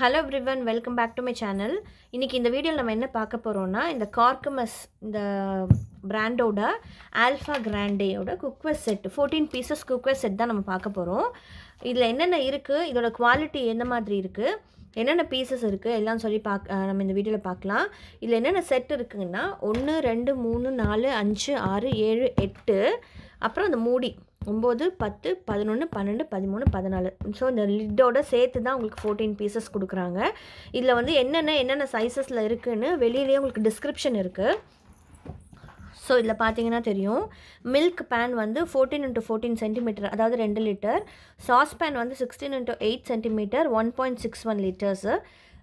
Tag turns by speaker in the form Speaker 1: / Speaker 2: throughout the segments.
Speaker 1: hello everyone welcome back to my channel இன்றைக்கி இந்த வீடியோவில் நம்ம என்ன பார்க்க போகிறோம்னா இந்த கார்கமஸ் இந்த பிராண்டோட ஆல்ஃபா கிராண்டேயோட cookware set fourteen pieces cookware set தான் நம்ம பார்க்க போகிறோம் இதில் என்னென்ன இருக்குது இதோட குவாலிட்டி எந்த மாதிரி இருக்குது என்னென்ன பீசஸ் இருக்குது எல்லாம் சொல்லி பாக் அஹ் நம்ம இந்த வீடியோவில் பார்க்கலாம் இதில் என்னென்ன செட் இருக்குங்கன்னா ஒன்று ரெண்டு மூணு நாலு அஞ்சு ஆறு ஏழு எட்டு அப்புறம் அந்த மூடி ஒம்பது பத்து பதினொன்று பன்னெண்டு பதிமூணு பதினாலு ஸோ இந்த லிட்டோட சேர்த்து தான் உங்களுக்கு ஃபோர்டீன் பீசஸ் கொடுக்குறாங்க இதில் வந்து என்னென்ன என்னென்ன சைஸஸில் இருக்குதுன்னு வெளியிலேயே உங்களுக்கு டிஸ்கிரிப்ஷன் இருக்குது ஸோ இதில் பார்த்தீங்கன்னா தெரியும் மில்க் பேன் வந்து ஃபோர்டீன் இன்ட்டு ஃபோர்டீன் சென்டிமீட்டர் அதாவது ரெண்டு லிட்டர் சாஸ் பேன் வந்து sixteen into eight centimetre one point six one litres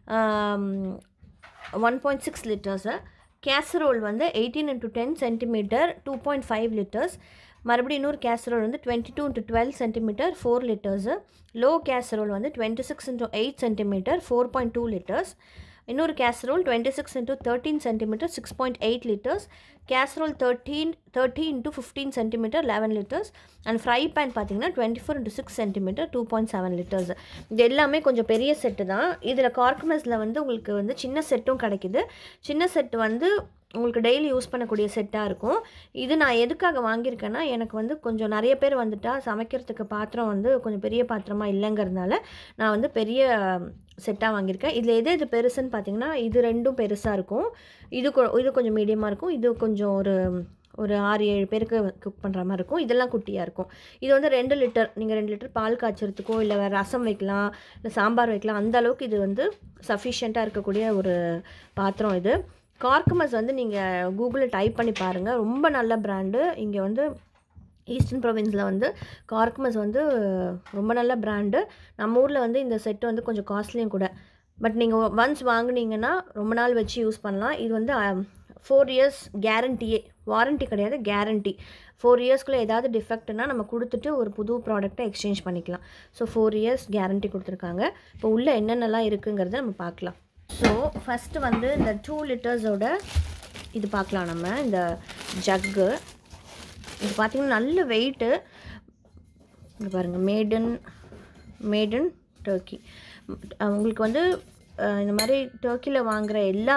Speaker 1: one point six litres casserole வந்து eighteen into ten centimetre two point five litres மறுபடியும் இன்னொரு casserole வந்து twenty two into twelve centimetre four litres low casserole வந்து twenty six into eight centimetre four point two litres இன்னொரு casserole twenty six into thirteen centimetre six point eight litres casserole thirteen thirty into fifteen centimetre eleven litres and fry pan பார்த்தீங்கன்னா twenty four into six centimetre two point seven litres இது எல்லாமே கொஞ்சம் பெரிய set தான் இதில் கார்கமஸில் வந்து உங்களுக்கு வந்து சின்ன செட்டும் கிடைக்குது சின்ன செட்டு வந்து உங்களுக்கு டெய்லி யூஸ் பண்ணக்கூடிய செட்டாக இருக்கும் இது நான் எதுக்காக வாங்கியிருக்கேன்னா எனக்கு வந்து கொஞ்சம் நிறைய பேர் வந்துட்டால் சமைக்கிறதுக்கு பாத்திரம் வந்து கொஞ்சம் பெரிய பாத்திரமாக இல்லைங்கிறதுனால நான் வந்து பெரிய செட்டாக வாங்கியிருக்கேன் இதில் எது எது பெருசுன்னு பார்த்தீங்கன்னா இது ரெண்டும் பெருசாக இருக்கும் இது கொ- இது கொஞ்சம் மீடியமாக இருக்கும் இது கொஞ்சம் ஒரு ஒரு ஆறு ஏழு பேருக்கு குக் பண்ணுற மாதிரி இருக்கும் இதெல்லாம் குட்டியாக இருக்கும் இது வந்து ரெண்டு லிட்டர் நீங்கள் ரெண்டு லிட்டர் பால் காய்ச்சறதுக்கோ இல்லை வேறு ரசம் வைக்கலாம் இல்லை சாம்பார் வைக்கலாம் அந்த அளவுக்கு இது வந்து சஃபிஷியண்ட்டாக இருக்கக்கூடிய ஒரு பாத்திரம் இது கார்கமஸ் வந்து நீங்கள் கூகுளில் டைப் பண்ணி பாருங்கள் ரொம்ப நல்ல பிராண்டு இங்கே வந்து ஈஸ்டர்ன் ப்ரொவின்ஸில் வந்து கார்கமஸ் வந்து ரொம்ப நல்ல பிராண்டு நம்ம ஊரில் வந்து இந்த செட்டு வந்து கொஞ்சம் காஸ்ட்லியும் கூட பட் நீங்கள் ஒன்ஸ் வாங்குனீங்கன்னா ரொம்ப நாள் வச்சு யூஸ் பண்ணலாம் இது வந்து ஃபோர் இயர்ஸ் கேரண்டியே வாரண்ட்டி கிடையாது கேரண்டி ஃபோர் இயர்ஸ்க்குள்ளே ஏதாவது டிஃபெக்ட்னா நம்ம கொடுத்துட்டு ஒரு புது ப்ராடக்ட்டை எக்ஸ்சேஞ்ச் பண்ணிக்கலாம் ஸோ ஃபோர் இயர்ஸ் கேரண்டி கொடுத்துருக்காங்க இப்போ உள்ளே என்னென்னலாம் இருக்குங்கிறத நம்ம பார்க்கலாம் ஸோ ஃபஸ்ட்டு வந்து இந்த டூ லிட்டர்ஸோட இது பார்க்கலாம் நம்ம இந்த ஜக்கு இது பார்த்தீங்கன்னா நல்ல வெயிட்டு இங்க பாருங்கள் மேடன் மேடன் டர்க்கி உங்களுக்கு வந்து அஹ், இந்த மாதிரி டர்க்கியில் வாங்குகிற எல்லா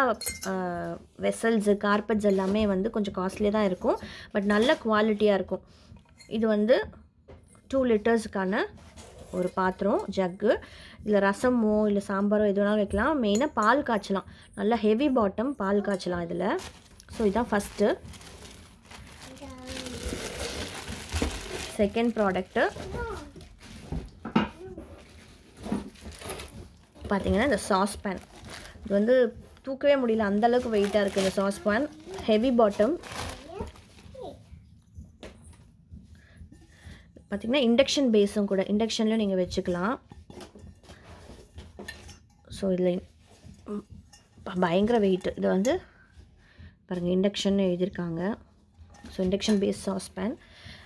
Speaker 1: வெசல்ஸு கார்பெட்ஸ் எல்லாமே வந்து கொஞ்சம் காஸ்ட்லியாக தான் இருக்கும் பட் நல்ல குவாலிட்டியாக இருக்கும் இது வந்து டூ லிட்டர்ஸுக்கான ஒரு பாத்திரம் ஜக்கு இதில் ரசமோ இல்லை சாம்பாரோ எது வேணாலும் வைக்கலாம் மெயினாக பால் காய்ச்சலாம் நல்லா ஹெவி பாட்டம் பால் காய்ச்சலாம் இதில் ஸோ இதுதான் ஃபஸ்ட்டு செகண்ட் ப்ராடக்ட்டு பார்த்தீங்கன்னா இந்த சாஸ் பேன் இது வந்து தூக்கவே முடியல அந்த அளவுக்கு வெயிட்டாக இருக்குது இந்த சாஸ் பேன் ஹெவி பாட்டம் பார்த்தீங்கன்னா இண்டக்ஷன் பேஸும் கூட இண்டக்ஷன்லையும் நீங்கள் வச்சுக்கலாம் ஸோ இதில் பயங்கர வெயிட் இது வந்து பாருங்கள் இண்டக்ஷன் எழுதியிருக்காங்க so induction base sauce pan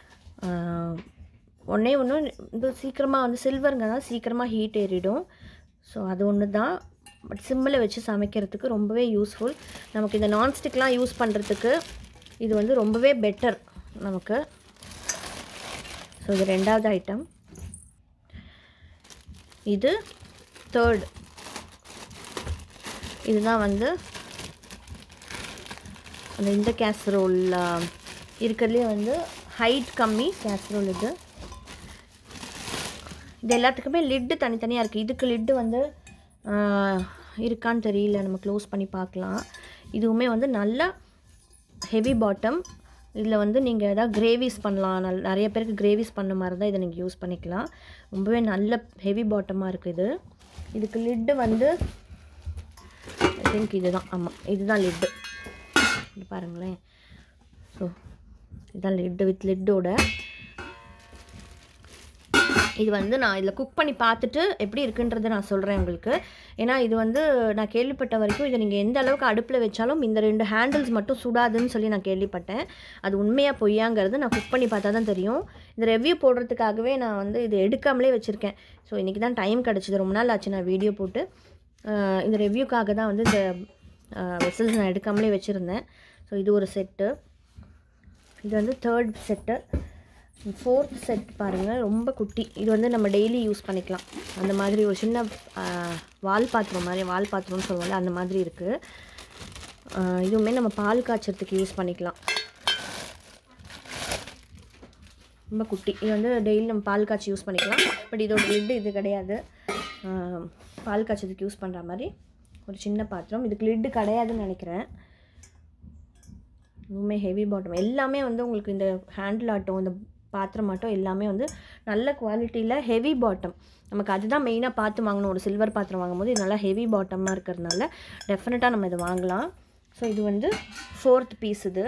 Speaker 1: ஒன்றே ஒன்று இது சீக்கிரமாக வந்து சில்வருங்கிறதா சீக்கிரமாக ஹீட் ஏறிடும் ஸோ அது ஒன்று தான் பட் சிம்மில் வச்சு சமைக்கிறதுக்கு ரொம்பவே யூஸ்ஃபுல் நமக்கு இந்த நான்ஸ்டிக்லாம் யூஸ் பண்ணுறதுக்கு இது வந்து ரொம்பவே பெட்டர் நமக்கு ஸோ இது ரெண்டாவது ஐட்டம் இது தேர்ட் இதுதான் வந்து அந்த இந்த கேசரோல் இருக்கிறதுலே வந்து ஹைட் கம்மி கேசரோல் இது இது எல்லாத்துக்குமே லிட்டு தனித்தனியாக இருக்குது இதுக்கு லிட்டு வந்து ஆஹ், இருக்கான்னு தெரியல நம்ம க்ளோஸ் பண்ணி பார்க்கலாம் இதுவுமே வந்து நல்ல ஹெவி பாட்டம் இதில் வந்து நீங்கள் எதாவது கிரேவிஸ் பண்ணலாம் நல் நிறைய பேருக்கு கிரேவிஸ் பண்ண மாதிரி தான் இதை நீங்கள் யூஸ் பண்ணிக்கலாம் ரொம்பவே நல்ல ஹெவி பாட்டமாக இருக்குது இது இதுக்கு லிட்டு வந்து ஐ திங்க் இதுதான் ஆமாம் இதுதான் லிட்டு இது பாருங்களேன் ஸோ இதுதான் லிட்டு வித் லிட்டோட இது வந்து நான் இதில் குக் பண்ணி பார்த்துட்டு எப்படி இருக்குன்றதை நான் சொல்கிறேன் உங்களுக்கு ஏன்னா இது வந்து நான் கேள்விப்பட்ட வரைக்கும் இதை நீங்கள் எந்த அளவுக்கு அடுப்பில் வச்சாலும் இந்த ரெண்டு ஹேண்டில்ஸ் மட்டும் சுடாதுன்னு சொல்லி நான் கேள்விப்பட்டேன் அது உண்மையாக பொய்யாங்கிறது நான் குக் பண்ணி பார்த்தா தான் தெரியும் இந்த ரெவ்யூ போடுறதுக்காகவே நான் வந்து இது எடுக்காமலே வச்சுருக்கேன் ஸோ இன்றைக்கி தான் டைம் கிடச்சிது ரொம்ப நாள் ஆச்சு நான் வீடியோ போட்டு ஆஹ் இந்த ரெவ்யூக்காக தான் வந்து இந்த வெசல்ஸ் நான் எடுக்காமலே வச்சுருந்தேன் ஸோ இது ஒரு செட்டு இது வந்து தேர்ட் செட்டு ஃபோர்த் செட் பாருங்கள் ரொம்ப குட்டி இது வந்து நம்ம டெய்லி யூஸ் பண்ணிக்கலாம் அந்த மாதிரி ஒரு சின்ன ஆ, வால் பாத்திரம் மாதிரி வால் பாத்திரம்னு சொல்லுவோம்ல அந்த மாதிரி இருக்குது இதுவுமே நம்ம பால் காய்ச்சறதுக்கு யூஸ் பண்ணிக்கலாம் ரொம்ப குட்டி இது வந்து டெய்லி நம்ம பால் காய்ச்சி யூஸ் பண்ணிக்கலாம் பட் இதோட லிட்டு இது கிடையாது ஆ, பால் காய்ச்சதுக்கு யூஸ் பண்ணுற மாதிரி ஒரு சின்ன பாத்திரம் இதுக்கு லிட்டு கிடையாதுன்னு நினைக்கிறேன் இதுவுமே ஹெவி பாட்டம் எல்லாமே வந்து உங்களுக்கு இந்த ஹேண்டில் ஆட்டம் இந்த பாத்திரம் ஆட்டம் எல்லாமே வந்து நல்ல குவாலிட்டியில் ஹெவி பாட்டம் நமக்கு அதுதான் மெயினாக பார்த்து வாங்கணும் ஒரு சில்வர் பாத்திரம் வாங்கும்போது இது நல்லா ஹெவி பாட்டமாக இருக்கிறதுனால டெஃபினட்டாக நம்ம இதை வாங்கலாம் ஸோ இது வந்து ஃபோர்த் பீஸ் இது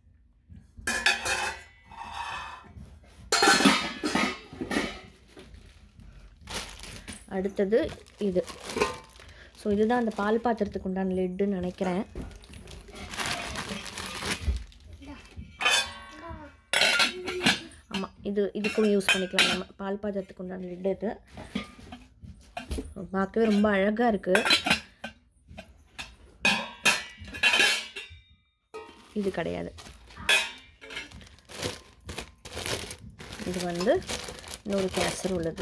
Speaker 1: அடுத்தது இது ஸோ இதுதான் அந்த பால் பாத்திரத்துக்கு உண்டான லெட்டுன்னு நினைக்கிறேன் ஆமாம் இது இதுக்கும் யூஸ் பண்ணிக்கலாம் நம்ம பால் பாத்திரத்துக்கு உண்டான லிட் இது பார்க்கவே ரொம்ப அழகாக இருக்குது இது கிடையாது இது வந்து இன்னொரு கேசர் உள்ளது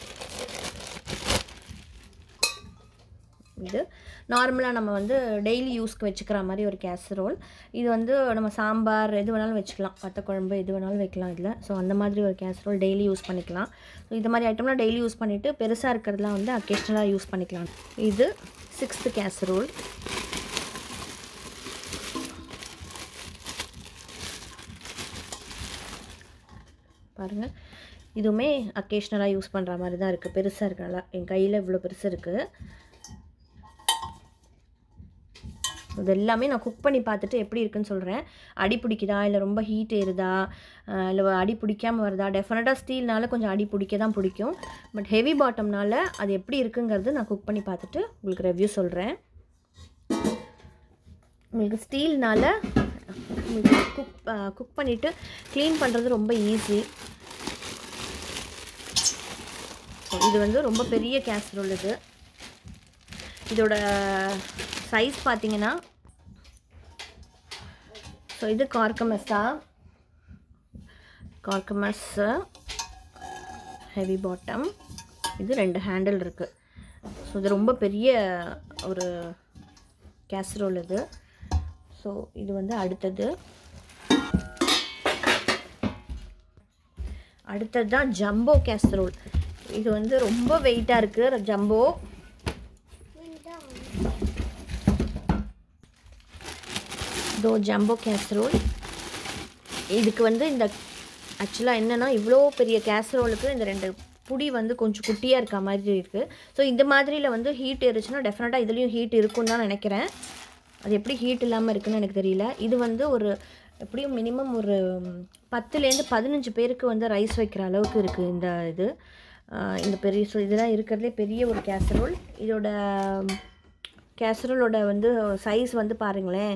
Speaker 1: இது நார்மலாக நம்ம வந்து டெய்லி யூஸ்க்கு வச்சுக்கிற மாதிரி ஒரு கேசரோல் இது வந்து நம்ம சாம்பார் எது வேணாலும் வச்சுக்கலாம் வத்த குழம்பு எது வேணாலும் வைக்கலாம் இதில் ஸோ அந்த மாதிரி ஒரு கேசரோல் டெய்லி யூஸ் பண்ணிக்கலாம் ஸோ இது மாதிரி ஐட்டம்லாம் டெய்லி யூஸ் பண்ணிவிட்டு பெருசாக இருக்கிறதுலாம் வந்து அக்கேஷ்னலாக யூஸ் பண்ணிக்கலாம் இது சிக்ஸ்த்து கேசரோல் பாருங்கள் இதுவுமே அக்கேஷ்னலாக யூஸ் பண்ணுற மாதிரி தான் இருக்குது பெருசாக இருக்கனால என் கையில் இவ்வளோ பெருசு இருக்குது இது எல்லாமே நான் குக் பண்ணி பார்த்துட்டு எப்படி இருக்குன்னு சொல்கிறேன் அடி பிடிக்குதா இல்லை ரொம்ப ஹீட் ஏறுதா இல்லை அடி பிடிக்காமல் வருதா டெஃபினட்டாக ஸ்டீல்னால கொஞ்சம் அடி பிடிக்க தான் பிடிக்கும் பட் ஹெவி பாட்டம்னால அது எப்படி இருக்குங்கிறது நான் குக் பண்ணி பார்த்துட்டு உங்களுக்கு ரிவ்யூ சொல்கிறேன் உங்களுக்கு ஸ்டீல்னால உங்களுக்கு குக் குக் பண்ணிவிட்டு க்ளீன் பண்ணுறது ரொம்ப ஈஸி இது வந்து ரொம்ப பெரிய கேஸ்ரோல் இது இதோட சைஸ் பார்த்தீங்கன்னா ஸோ இது கார்கமஸா கார்கமஸ் ஹெவி பாட்டம் இது ரெண்டு ஹேண்டில் இருக்குது ஸோ இது ரொம்ப பெரிய ஒரு கேஸ்ரோல் இது ஸோ இது வந்து அடுத்தது அடுத்தது தான் ஜம்போ கேஸ்ரோல் இது வந்து ரொம்ப வெயிட்டாக இருக்குது ஜம்போ இதோ ஜம்போ கேசரோல் இதுக்கு வந்து இந்த ஆக்சுவலாக என்னென்னா இவ்வளோ பெரிய கேசரோலுக்கு இந்த ரெண்டு புடி வந்து கொஞ்சம் குட்டியாக இருக்க மாதிரி இருக்குது ஸோ இந்த மாதிரியில் வந்து ஹீட் இருந்துச்சுன்னா டெஃபினட்டாக இதுலேயும் ஹீட் இருக்குன்னு தான் நினைக்கிறேன் அது எப்படி ஹீட் இல்லாமல் இருக்குன்னு எனக்கு தெரியல இது வந்து ஒரு எப்படியும் மினிமம் ஒரு பத்துலேருந்து பதினஞ்சு பேருக்கு வந்து ரைஸ் வைக்கிற அளவுக்கு இருக்குது இந்த இது ஆஹ் இந்த பெரிய ஸோ இதெல்லாம் இருக்கிறதுலே பெரிய ஒரு கேசரோல் இதோட கேசரோலோட வந்து சைஸ் வந்து பாருங்களேன்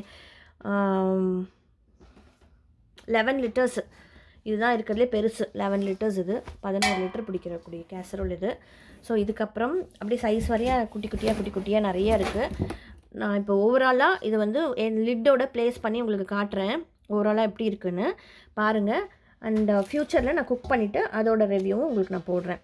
Speaker 1: லெவன் லிட்டர்ஸ் இதுதான் இருக்கிறதுலே பெருசு லெவன் லிட்டர்ஸ் இது பதினோரு லிட்டர் பிடிக்கிறக்கூடிய கேசரோல் இது ஸோ இதுக்கப்புறம் அப்படியே சைஸ் வரையாக குட்டி குட்டியாக குட்டி குட்டியாக நிறைய இருக்குது நான் இப்போ ஓவராலாக இது வந்து என் லிட்டோட ப்ளேஸ் பண்ணி உங்களுக்கு காட்டுறேன் ஓவராலாக எப்படி இருக்குன்னு பாருங்கள் அண்ட் ஃப்யூச்சரில் நான் குக் பண்ணிவிட்டு அதோட ரிவ்யூவும் உங்களுக்கு நான் போடுறேன்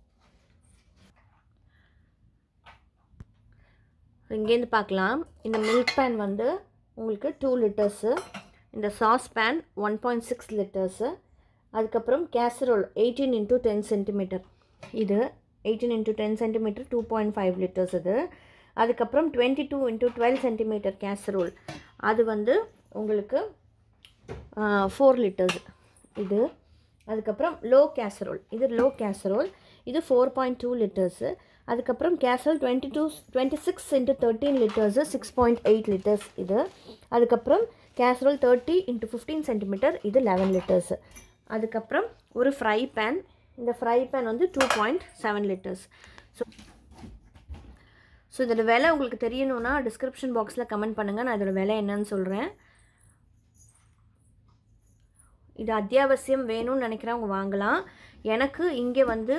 Speaker 1: இங்கேருந்து பார்க்கலாம் இந்த மில்க் பேன் வந்து உங்களுக்கு டூ லிட்டர்ஸு இந்த sauce pan one point six litres அதுக்கப்புறம் casserole eighteen into ten centimetre இது eighteen into ten centimetre two point five litres இது அதுக்கப்புறம் twenty two into twelve centimetre casserole அது வந்து உங்களுக்கு ஃபோர் லிட்டர்ஸ் இது அதுக்கப்புறம் லோ கேசரோல் இது லோ கேசரோல் இது ஃபோர் பாயிண்ட் டூ லிட்டர்ஸு அதுக்கப்புறம் casserole twenty two twenty six into thirteen litres six point eight litres இது அதுக்கப்புறம் casserole thirty into fifteen centimetre இது லெவன் லிட்டர்ஸு அதுக்கப்புறம் ஒரு ஃப்ரை பேன் இந்த ஃப்ரை பேன் வந்து two point seven litres so so இதோட விலை உங்களுக்கு தெரியணும்னா டிஸ்கிரிப்ஷன் பாக்ஸில் கமெண்ட் பண்ணுங்கள் நான் இதோட விலை என்னன்னு சொல்கிறேன் இது அத்தியாவசியம் வேணும்னு நினைக்கிறவங்க வாங்கலாம் எனக்கு இங்கே வந்து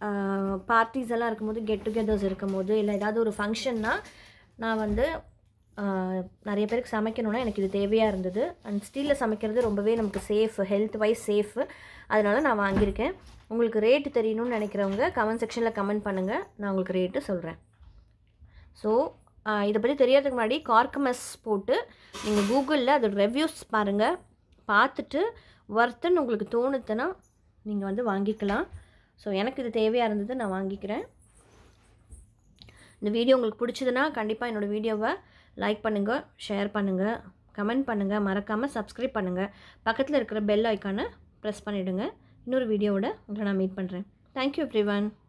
Speaker 1: பார்ட்டிஸ் எல்லாம் இருக்கும்போது கெட் டுகெதர்ஸ் இருக்கும்போது இல்லை ஏதாவது ஒரு ஃபங்க்ஷன்னா நான் வந்து நிறைய பேருக்கு சமைக்கணுன்னா எனக்கு இது தேவையாக இருந்தது அண்ட் ஸ்டீலில் சமைக்கிறது ரொம்பவே நமக்கு சேஃப் ஹெல்த் வைஸ் சேஃபு அதனால் நான் வாங்கியிருக்கேன் உங்களுக்கு ரேட்டு தெரியணும்னு நினைக்கிறவங்க கமெண்ட் செக்ஷனில் கமெண்ட் பண்ணுங்கள் நான் உங்களுக்கு ரேட்டு சொல்கிறேன் ஸோ இதை பற்றி தெரியறதுக்கு முன்னாடி கார்கமஸ் போட்டு நீங்கள் கூகுளில் அதோட ரிவ்யூஸ் பாருங்கள் பார்த்துட்டு ஒர்த்துன்னு உங்களுக்கு தோணுதுன்னா நீங்கள் வந்து வாங்கிக்கலாம் ஸோ எனக்கு இது தேவையாக இருந்தது நான் வாங்கிக்கிறேன் இந்த வீடியோ உங்களுக்கு பிடிச்சதுன்னா கண்டிப்பாக என்னோடய வீடியோவை லைக் பண்ணுங்கள் ஷேர் பண்ணுங்கள் கமெண்ட் பண்ணுங்கள் மறக்காமல் சப்ஸ்கிரைப் பண்ணுங்கள் பக்கத்தில் இருக்கிற பெல் ஐக்கானை ப்ரெஸ் பண்ணிவிடுங்க இன்னொரு வீடியோவோட உங்களை நான் மீட் பண்ணுறேன் தேங்க்யூ எவ்ரி ஒன்